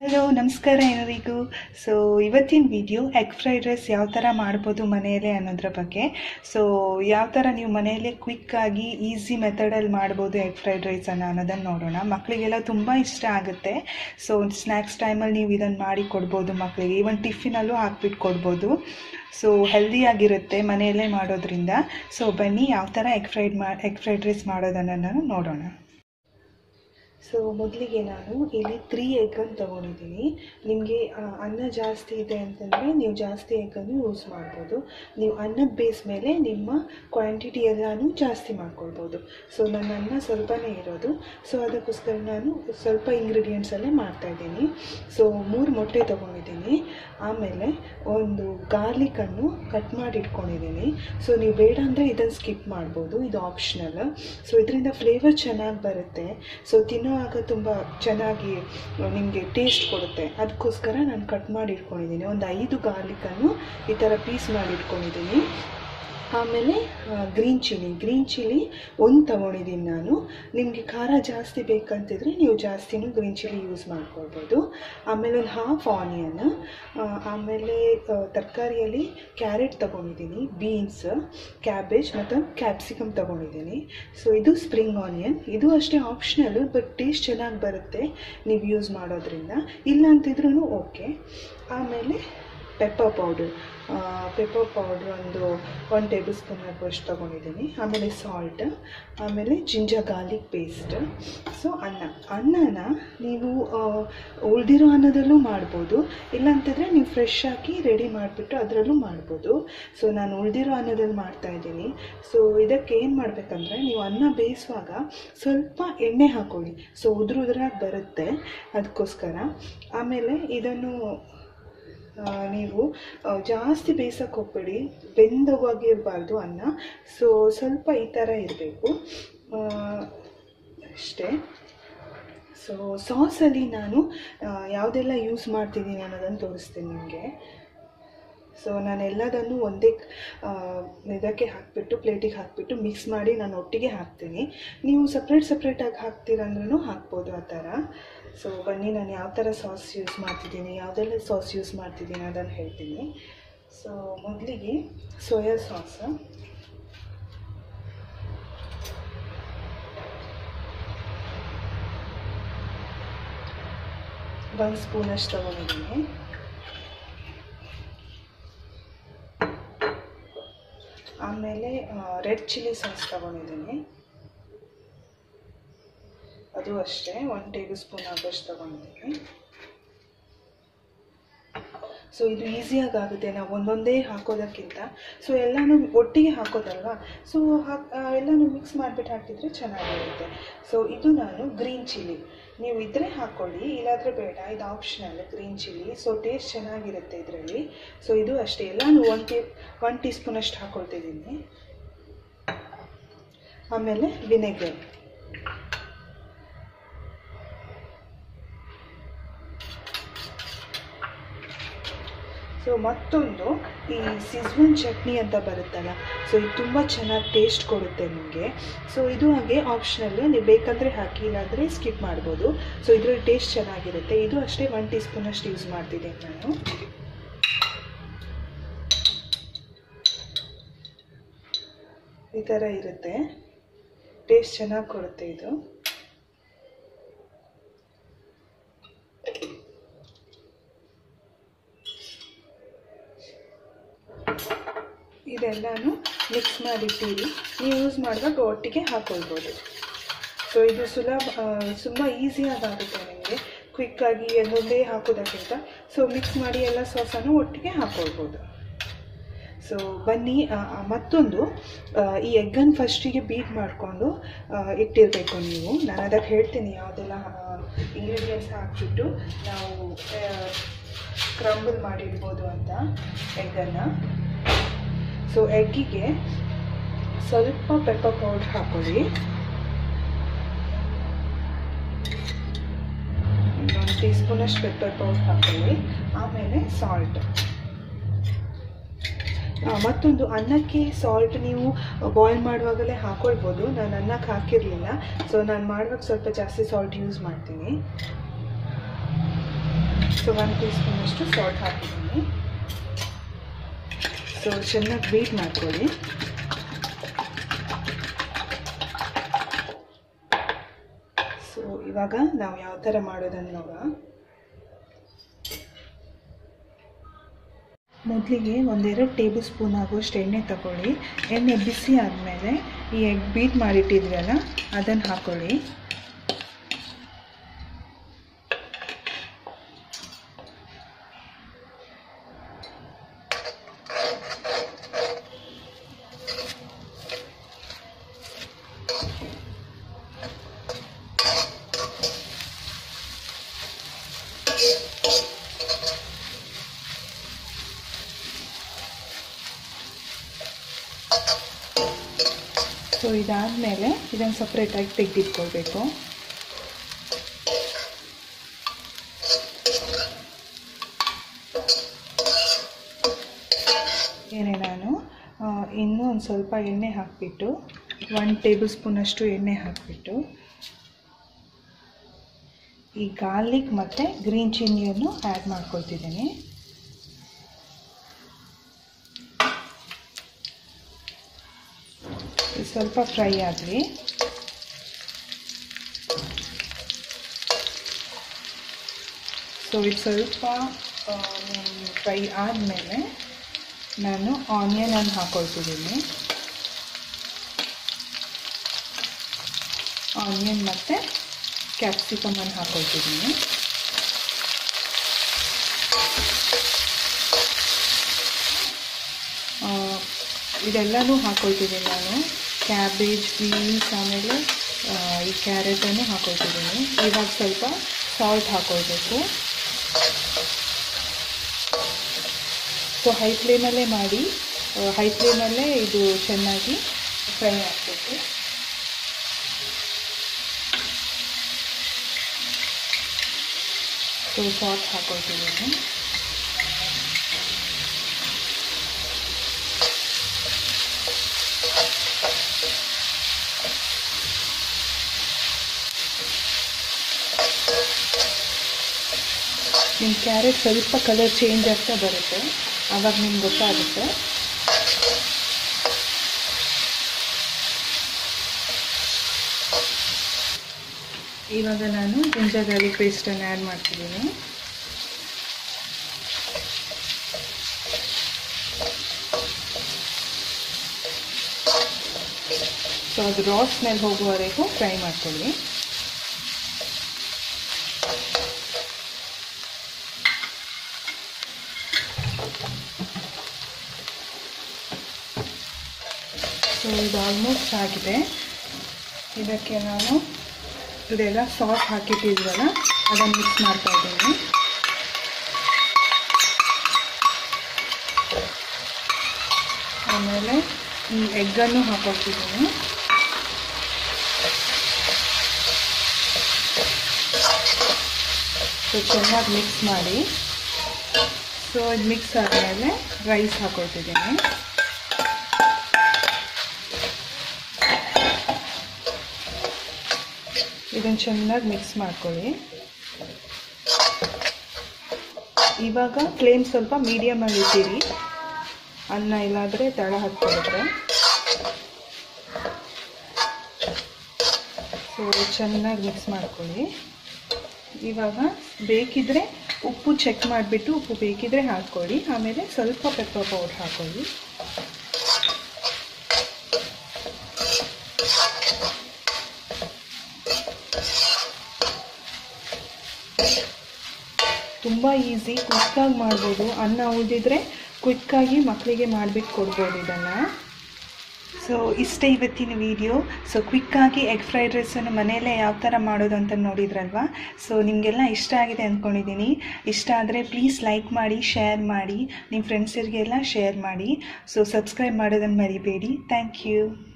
hello ನಮಸ್ಕಾರ ಎಲ್ಲರಿಗೂ so ಇವತ್ತಿನ ವಿಡಿಯೋ ಎಗ್ ಫ್ರೈಡ್ ರೈಸ್ ಯಾವ ಥರ ಮಾಡ್ಬೋದು ಮನೆಯಲ್ಲೇ ಅನ್ನೋದ್ರ ಬಗ್ಗೆ ಸೊ ಯಾವ ಥರ ನೀವು ಮನೆಯಲ್ಲೇ ಕ್ವಿಕ್ಕಾಗಿ ಈಸಿ ಮೆಥಡಲ್ಲಿ ಮಾಡ್ಬೋದು ಎಗ್ ಫ್ರೈಡ್ ರೈಸನ್ನು ಅನ್ನೋದನ್ನು ನೋಡೋಣ ಮಕ್ಕಳಿಗೆಲ್ಲ ತುಂಬ ಇಷ್ಟ ಆಗುತ್ತೆ ಸೊ ಸ್ನ್ಯಾಕ್ಸ್ ಟೈಮಲ್ಲಿ ನೀವು ಇದನ್ನು ಮಾಡಿ ಕೊಡ್ಬೋದು ಮಕ್ಕಳಿಗೆ ಈವನ್ ಟಿಫಿನಲ್ಲೂ ಹಾಕ್ಬಿಟ್ಟು ಕೊಡ್ಬೋದು ಸೊ ಹೆಲ್ದಿಯಾಗಿರುತ್ತೆ ಮನೆಯಲ್ಲೇ ಮಾಡೋದ್ರಿಂದ ಸೊ ಬನ್ನಿ ಯಾವ ಥರ ಎಗ್ ಫ್ರೈಡ್ ಮಾ ಎಗ್ ಫ್ರೈಡ್ ರೈಸ್ ಮಾಡೋದನ್ನು ನೋಡೋಣ ಸೊ ಮೊದಲಿಗೆ ನಾನು ಇಲ್ಲಿ ತ್ರೀ ಎಗ್ಗನ್ನು ತೊಗೊಂಡಿದ್ದೀನಿ ನಿಮಗೆ ಅನ್ನ ಜಾಸ್ತಿ ಇದೆ ಅಂತಂದರೆ ನೀವು ಜಾಸ್ತಿ ಎಗ್ಗನ್ನು ಯೂಸ್ ಮಾಡ್ಬೋದು ನೀವು ಅನ್ನದ ಬೇಸ್ ಮೇಲೆ ನಿಮ್ಮ ಕ್ವಾಂಟಿಟಿ ಎಲ್ಲನೂ ಜಾಸ್ತಿ ಮಾಡ್ಕೊಳ್ಬೋದು ಸೊ ನನ್ನ ಅನ್ನ ಸ್ವಲ್ಪನೇ ಇರೋದು ಸೊ ಅದಕ್ಕೋಸ್ಕರ ನಾನು ಸ್ವಲ್ಪ ಇಂಗ್ರೀಡಿಯೆಂಟ್ಸಲ್ಲೇ ಮಾಡ್ತಾಯಿದ್ದೀನಿ ಸೊ ಮೂರು ಮೊಟ್ಟೆ ತೊಗೊಂಡಿದ್ದೀನಿ ಆಮೇಲೆ ಒಂದು ಗಾರ್ಲಿಕನ್ನು ಕಟ್ ಮಾಡಿ ಇಟ್ಕೊಂಡಿದ್ದೀನಿ ಸೊ ನೀವು ಬೇಡ ಅಂದರೆ ಇದನ್ನು ಸ್ಕಿಪ್ ಮಾಡ್ಬೋದು ಇದು ಆಪ್ಷನಲ್ ಸೊ ಇದರಿಂದ ಫ್ಲೇವರ್ ಚೆನ್ನಾಗಿ ಬರುತ್ತೆ ಸೊ ತಿನ್ನೋ ಆಗ ತುಂಬ ಚೆನ್ನಾಗಿ ನಿಮಗೆ ಟೇಸ್ಟ್ ಕೊಡುತ್ತೆ ಅದಕ್ಕೋಸ್ಕರ ನಾನು ಕಟ್ ಮಾಡಿ ಇಟ್ಕೊಂಡಿದ್ದೀನಿ ಒಂದು ಐದು ಗಾರ್ಲಿಕನ್ನು ಈ ಥರ ಪೀಸ್ ಮಾಡಿ ಇಟ್ಕೊಂಡಿದ್ದೀನಿ ಆಮೇಲೆ ಗ್ರೀನ್ ಚಿಲ್ಲಿ ಗ್ರೀನ್ ಚಿಲ್ಲಿ ಒಂದು ತೊಗೊಂಡಿದ್ದೀನಿ ನಾನು ನಿಮಗೆ ಖಾರ ಜಾಸ್ತಿ ಬೇಕಂತಿದ್ರೆ ನೀವು ಜಾಸ್ತಿನೂ ಗ್ರೀನ್ ಚಿಲ್ಲಿ ಯೂಸ್ ಮಾಡ್ಕೊಳ್ಬೋದು ಆಮೇಲೆ ಒಂದು ಹಾಫ್ ಆನಿಯನ್ ಆಮೇಲೆ ತರಕಾರಿಯಲ್ಲಿ ಕ್ಯಾರೆಟ್ ತೊಗೊಂಡಿದ್ದೀನಿ ಬೀನ್ಸ್ ಕ್ಯಾಬೇಜ್ ಮತ್ತು ಕ್ಯಾಪ್ಸಿಕಮ್ ತೊಗೊಂಡಿದ್ದೀನಿ ಸೊ ಇದು ಸ್ಪ್ರಿಂಗ್ ಆನಿಯನ್ ಇದು ಅಷ್ಟೇ ಆಪ್ಷನಲ್ಲು ಬಟ್ ಟೇಸ್ಟ್ ಚೆನ್ನಾಗಿ ಬರುತ್ತೆ ನೀವು ಯೂಸ್ ಮಾಡೋದ್ರಿಂದ ಇಲ್ಲ ಅಂತಿದ್ರೂ ಓಕೆ ಆಮೇಲೆ ಪೆಪ್ಪರ್ ಪೌಡರ್ ಪೆಪ್ಪರ್ ಪೌಡ್ರ್ ಒಂದು ಒನ್ ಟೇಬಲ್ ಸ್ಪೂನ್ ಆಗುವಷ್ಟು ತೊಗೊಂಡಿದ್ದೀನಿ ಆಮೇಲೆ ಸಾಲ್ಟ್ ಆಮೇಲೆ ಜಿಂಜರ್ ಗಾರ್ಲಿಕ್ ಪೇಸ್ಟ್ ಸೊ ಅನ್ನ ಅನ್ನನ ನೀವು ಉಳಿದಿರೋ ಅನ್ನದಲ್ಲೂ ಮಾಡ್ಬೋದು ಇಲ್ಲಾಂತಂದರೆ ನೀವು ಫ್ರೆಶ್ ಹಾಕಿ ರೆಡಿ ಮಾಡಿಬಿಟ್ಟು ಅದರಲ್ಲೂ ಮಾಡ್ಬೋದು ಸೊ ನಾನು ಉಳಿದಿರೋ ಅನ್ನದಲ್ಲಿ ಮಾಡ್ತಾಯಿದ್ದೀನಿ ಸೊ ಇದಕ್ಕೆ ಏನು ಮಾಡಬೇಕಂದ್ರೆ ನೀವು ಅನ್ನ ಬೇಯಿಸುವಾಗ ಸ್ವಲ್ಪ ಎಣ್ಣೆ ಹಾಕ್ಕೊಳ್ಳಿ ಸೊ ಉದುರು ಉದುರಾಗಿ ಬರುತ್ತೆ ಅದಕ್ಕೋಸ್ಕರ ಆಮೇಲೆ ಇದನ್ನು ನೀವು ಜಾಸ್ತಿ ಬೇಯಿಸೋಕೆ ಹೋಗ್ಬೇಡಿ ಬೆಂದೋಗಿರಬಾರ್ದು ಅನ್ನ ಸೊ ಸ್ವಲ್ಪ ಈ ಥರ ಇರಬೇಕು ಅಷ್ಟೇ ಸೊ ಸಾಸಲ್ಲಿ ನಾನು ಯಾವುದೆಲ್ಲ ಯೂಸ್ ಮಾಡ್ತಿದ್ದೀನಿ ಅನ್ನೋದನ್ನು ತೋರಿಸ್ತೀನಿ ನಿಮಗೆ ಸೊ ನಾನು ಎಲ್ಲದನ್ನು ಒಂದೇ ಇದಕ್ಕೆ ಹಾಕಿಬಿಟ್ಟು ಪ್ಲೇಟಿಗೆ ಹಾಕಿಬಿಟ್ಟು ಮಿಕ್ಸ್ ಮಾಡಿ ನಾನು ಒಟ್ಟಿಗೆ ಹಾಕ್ತೀನಿ ನೀವು ಸಪ್ರೇಟ್ ಸಪ್ರೇಟಾಗಿ ಹಾಕ್ತೀರಂದ್ರೂ ಹಾಕ್ಬೋದು ಆ ಥರ ಸೊ ಬನ್ನಿ ನಾನು ಯಾವ ಥರ ಸಾಸ್ ಯೂಸ್ ಮಾಡ್ತಿದ್ದೀನಿ ಯಾವುದೆಲ್ಲ ಸಾಸ್ ಯೂಸ್ ಮಾಡ್ತಿದ್ದೀನಿ ಅದನ್ನು ಹೇಳ್ತೀನಿ ಸೊ ಮೊದಲಿಗೆ ಸೋಯಾ ಸಾಸ್ ಒಂದು ಸ್ಪೂನಷ್ಟು ತೊಗೊಂಡಿದ್ದೀನಿ ಆಮೇಲೆ ರೆಡ್ ಚಿಲ್ಲಿ ಸಾಸ್ ತೊಗೊಂಡಿದ್ದೀನಿ ಅದು ಅಷ್ಟೇ ಒನ್ ಟೇಬಲ್ ಸ್ಪೂನ್ ಆಗೋಷ್ಟು ತೊಗೊಂಡಿದ್ದೀನಿ ಸೊ ಇದು ಈಸಿಯಾಗಿ ಆಗುತ್ತೆ ನಾವು ಒಂದೊಂದೇ ಹಾಕೋದಕ್ಕಿಂತ ಸೊ ಎಲ್ಲನೂ ಒಟ್ಟಿಗೆ ಹಾಕೋದಲ್ವಾ ಸೊ ಹಾಕಿ ಎಲ್ಲನೂ ಮಿಕ್ಸ್ ಮಾಡಿಬಿಟ್ಟು ಹಾಕಿದರೆ ಚೆನ್ನಾಗಿರುತ್ತೆ ಸೊ ಇದು ನಾನು ಗ್ರೀನ್ ಚಿಲ್ಲಿ ನೀವು ಇದ್ದರೆ ಹಾಕ್ಕೊಳ್ಳಿ ಇಲ್ಲಾಂದರೆ ಬೇಡ ಇದು optional green chilli so taste ಚೆನ್ನಾಗಿರುತ್ತೆ ಇದರಲ್ಲಿ ಸೊ ಇದು ಅಷ್ಟೇ ಎಲ್ಲನೂ ಒನ್ ಟೀ ಒನ್ ಟೀ ಸ್ಪೂನಷ್ಟು ಹಾಕ್ಕೊಳ್ತಿದ್ದೀನಿ ಆಮೇಲೆ ವಿನೆಗರ್ ಸೊ ಮತ್ತೊಂದು ಈ ಸಿಜ್ವನ್ ಚಟ್ನಿ ಅಂತ ಬರುತ್ತಲ್ಲ ಸೊ ಇದು ತುಂಬ ಚೆನ್ನಾಗಿ ಟೇಸ್ಟ್ ಕೊಡುತ್ತೆ ನಿಮಗೆ ಸೊ ಇದು ಹಾಗೆ ಆಪ್ಷನಲ್ಲು ನೀವು ಬೇಕಂದರೆ ಹಾಕಿ ಇಲ್ಲಾಂದರೆ ಸ್ಕಿಪ್ ಮಾಡ್ಬೋದು ಸೊ ಇದರಲ್ಲಿ ಟೇಸ್ಟ್ ಚೆನ್ನಾಗಿರುತ್ತೆ ಇದು ಅಷ್ಟೇ ಒನ್ ಟೀ ಸ್ಪೂನಷ್ಟು ಯೂಸ್ ಮಾಡ್ತಿದ್ದೀನಿ ನಾನು ಈ ಥರ ಇರುತ್ತೆ ಟೇಸ್ಟ್ ಚೆನ್ನಾಗಿ ಕೊಡುತ್ತೆ ಇದು ಇದೆಲ್ಲನೂ ಮಿಕ್ಸ್ ಮಾಡಿಟ್ಟಿರಿ ನೀವು ಯೂಸ್ ಮಾಡುವಾಗ ಒಟ್ಟಿಗೆ ಹಾಕ್ಕೊಳ್ಬೋದು ಸೊ ಇದು ಸುಲಭ ತುಂಬ ಈಸಿಯಾಗಿ ಆಗುತ್ತೆ ನಿಮಗೆ ಕ್ವಿಕ್ಕಾಗಿ ಎಲ್ಲೊಂದೇ ಹಾಕೋದಕ್ಕಿಂತ ಸೊ ಮಿಕ್ಸ್ ಮಾಡಿ ಎಲ್ಲ ಸಾಸನ್ನು ಒಟ್ಟಿಗೆ ಹಾಕ್ಕೊಳ್ಬೋದು ಸೊ ಬನ್ನಿ ಮತ್ತೊಂದು ಈ ಎಗ್ಗನ್ನು ಫಸ್ಟಿಗೆ ಬೀಟ್ ಮಾಡಿಕೊಂಡು ಇಟ್ಟಿರಬೇಕು ನೀವು ನಾನು ಅದಕ್ಕೆ ಹೇಳ್ತೀನಿ ಯಾವುದೆಲ್ಲ ಇಂಗ್ರೀಡಿಯೆಂಟ್ಸ್ ಹಾಕಿಬಿಟ್ಟು ನಾವು ಕ್ರಂಬಲ್ ಮಾಡಿಡ್ಬೋದು ಅಂತ ಎಗ್ಗನ್ನು ಸೊ ಎಗ್ಗಿಗೆ ಸ್ವಲ್ಪ ಪೆಪ್ಪರ್ ಪೌಡ್ರ್ ಹಾಕೊಳ್ಳಿ ಒಂದು ಟೀ ಸ್ಪೂನಷ್ಟು ಪೆಪ್ಪರ್ ಪೌಡ್ರ್ ಹಾಕೊಳ್ಳಿ ಆಮೇಲೆ ಸಾಲ್ಟ್ ಮತ್ತೊಂದು ಅನ್ನಕ್ಕೆ ಸಾಲ್ಟ್ ನೀವು ಬಾಯ್ಲ್ ಮಾಡುವಾಗಲೇ ಹಾಕೊಳ್ಬೋದು ನಾನು ಅನ್ನಕ್ಕೆ ಹಾಕಿರಲಿಲ್ಲ ಸೊ ನಾನು ಮಾಡುವಾಗ ಸ್ವಲ್ಪ ಜಾಸ್ತಿ ಸಾಲ್ಟ್ ಯೂಸ್ ಮಾಡ್ತೀನಿ ಸೊ ಒನ್ ಟೀ ಸ್ಪೂನಷ್ಟು ಸಾಲ್ಟ್ ಹಾಕಿದ್ದೀನಿ ಸೊ ಚೆನ್ನಾಗಿ ಬೀಟ್ ಮಾಡ್ಕೊಳ್ಳಿ ಸೊ ಇವಾಗ ನಾವು ಯಾವ ಥರ ಮಾಡೋದನ್ನು ನೋಡುವ ಮೊದಲಿಗೆ ಒಂದೆರಡು ಟೇಬಲ್ ಸ್ಪೂನ್ ಆಗುವಷ್ಟು ಎಣ್ಣೆ ತಗೊಳ್ಳಿ ಎಣ್ಣೆ ಬಿಸಿ ಆದಮೇಲೆ ಈ ಎಗ್ ಬೀಟ್ ಮಾಡಿಟ್ಟಿದ್ವಲ್ಲ ಅದನ್ನು ಹಾಕ್ಕೊಳ್ಳಿ ಸೊ ಇದಾದಮೇಲೆ ಇದನ್ನು ಸಪ್ರೇಟಾಗಿ ತೆಗೆದಿಟ್ಕೊಳ್ಬೇಕು ಏನೇ ನಾನು ಇನ್ನೂ ಒಂದು ಸ್ವಲ್ಪ ಎಣ್ಣೆ ಹಾಕಿಬಿಟ್ಟು ಒನ್ ಟೇಬಲ್ ಸ್ಪೂನಷ್ಟು ಎಣ್ಣೆ ಹಾಕಿಬಿಟ್ಟು ಈ ಗಾರ್ಲಿಕ್ ಮತ್ತು ಗ್ರೀನ್ ಚಿಲ್ಲಿಯನ್ನು ಆ್ಯಡ್ ಮಾಡ್ಕೊಳ್ತಿದ್ದೀನಿ ಸ್ವಲ್ಪ ಫ್ರೈ ಆಗಲಿ ಸೊ ಇದು ಸ್ವಲ್ಪ ಫ್ರೈ ಆದಮೇಲೆ ನಾನು ಆನಿಯನನ್ನು ಹಾಕೊಳ್ತಿದ್ದೀನಿ ಆನಿಯನ್ ಮತ್ತು ಕ್ಯಾಪ್ಸಿಕಮನ್ನು ಹಾಕೊಳ್ತಿದ್ದೀನಿ ಇದೆಲ್ಲನೂ ಹಾಕೊಳ್ತಿದ್ದೀನಿ ನಾನು ಕ್ಯಾಬೇಜ್ ಬೀನ್ಸ್ ಆಮೇಲೆ ಈ ಕ್ಯಾರೆಟನ್ನು ಹಾಕೊಳ್ತಿದ್ದೀನಿ ಇವಾಗ ಸ್ವಲ್ಪ ಸಾಲ್ಟ್ ಹಾಕೊಳ್ಬೇಕು ಸೊ ಹೈ ಫ್ಲೇಮಲ್ಲೇ ಮಾಡಿ ಹೈ ಫ್ಲೇಮಲ್ಲೇ ಇದು ಚೆನ್ನಾಗಿ ಫ್ರೈ ಆಗಬೇಕು ಸೊ ಸಾಲ್ಟ್ ಹಾಕೊಳ್ತಿದ್ದೀನಿ ನಿಮ್ಮ ಕ್ಯಾರೆಟ್ ಸ್ವಲ್ಪ ಕಲರ್ ಚೇಂಜ್ ಆಗ್ತಾ ಬರುತ್ತೆ ಆವಾಗ ನಿಮ್ಗೆ ಗೊತ್ತಾಗುತ್ತೆ ಇವಾಗ ನಾನು ಜಿಂಜರ್ ಗಾರ್ಲಿಕ್ ಪೇಸ್ಟನ್ನು ಆ್ಯಡ್ ಮಾಡ್ತಿದ್ದೀನಿ ಸೊ ಅದು ರಾ ಸ್ಮೆಲ್ ಹೋಗುವವರೆಗೂ ಫ್ರೈ ಮಾಡ್ಕೊಳ್ಳಿ ಸೊ ಇದು ಆಲ್ಮೋಸ್ಟ್ ಆಗಿದೆ ಇದಕ್ಕೆ ನಾನು ಇದೆಲ್ಲ ಸಾಸ್ ಹಾಕಿಟ್ಟಿದ್ವಲ್ಲ ಅದನ್ನು ಮಿಕ್ಸ್ ಮಾಡ್ತಾ ಇದ್ದೀನಿ ಆಮೇಲೆ ಈ ಎಗ್ಗನ್ನು ಹಾಕೊಳ್ತಿದ್ದೀನಿ ಸೊ ಚೆನ್ನಾಗಿ ಮಿಕ್ಸ್ ಮಾಡಿ ಸೊ ಇದು ಮಿಕ್ಸ್ ಆದಮೇಲೆ ರೈಸ್ ಹಾಕೊಳ್ತಿದ್ದೀನಿ ಇದನ್ನು ಚೆನ್ನಾಗಿ ಮಿಕ್ಸ್ ಮಾಡ್ಕೊಳ್ಳಿ ಇವಾಗ ಫ್ಲೇಮ್ ಸ್ವಲ್ಪ ಮೀಡಿಯಮಲ್ಲಿ ಇಟ್ಟಿರಿ ಅನ್ನ ಇಲ್ಲಾದರೆ ತಳ ಹತ್ಕೊಳುತ್ತೆ ಸೊ ಚೆನ್ನಾಗಿ ಮಿಕ್ಸ್ ಮಾಡ್ಕೊಳ್ಳಿ ಇವಾಗ ಬೇಕಿದ್ರೆ ಉಪ್ಪು ಚೆಕ್ ಮಾಡಿಬಿಟ್ಟು ಉಪ್ಪು ಬೇಕಿದ್ರೆ ಹಾಕ್ಕೊಳ್ಳಿ ಆಮೇಲೆ ಸ್ವಲ್ಪ ಪೆಪ್ಪರ್ ಪೌಡರ್ ಹಾಕ್ಕೊಳ್ಳಿ ತುಂಬ ಈಸಿ ಕ್ವಿಕ್ಕಾಗಿ ಮಾಡ್ಬೋದು ಅನ್ನ ಉಳಿದಿದ್ರೆ ಕ್ವಿಕ್ಕಾಗಿ ಮಕ್ಕಳಿಗೆ ಮಾಡಿಬಿಟ್ಟು ಕೊಡ್ಬೋದು ಇದನ್ನು ಸೊ ಇಷ್ಟೇ ಇವತ್ತಿನ ವಿಡಿಯೋ ಸೊ ಕ್ವಿಕ್ಕಾಗಿ ಎಗ್ ಫ್ರೈಡ್ ರೈಸನ್ನು ಮನೆಯಲ್ಲೇ ಯಾವ ಥರ ಮಾಡೋದು ಅಂತ ನೋಡಿದ್ರಲ್ವಾ ಸೊ ನಿಮಗೆಲ್ಲ ಇಷ್ಟ ಆಗಿದೆ ಅಂದ್ಕೊಂಡಿದ್ದೀನಿ ಇಷ್ಟ ಆದರೆ ಪ್ಲೀಸ್ ಲೈಕ್ ಮಾಡಿ ಶೇರ್ ಮಾಡಿ ನಿಮ್ಮ ಫ್ರೆಂಡ್ಸರಿಗೆಲ್ಲ ಶೇರ್ ಮಾಡಿ ಸೊ ಸಬ್ಸ್ಕ್ರೈಬ್ ಮಾಡೋದನ್ನು ಮರಿಬೇಡಿ ಥ್ಯಾಂಕ್ ಯು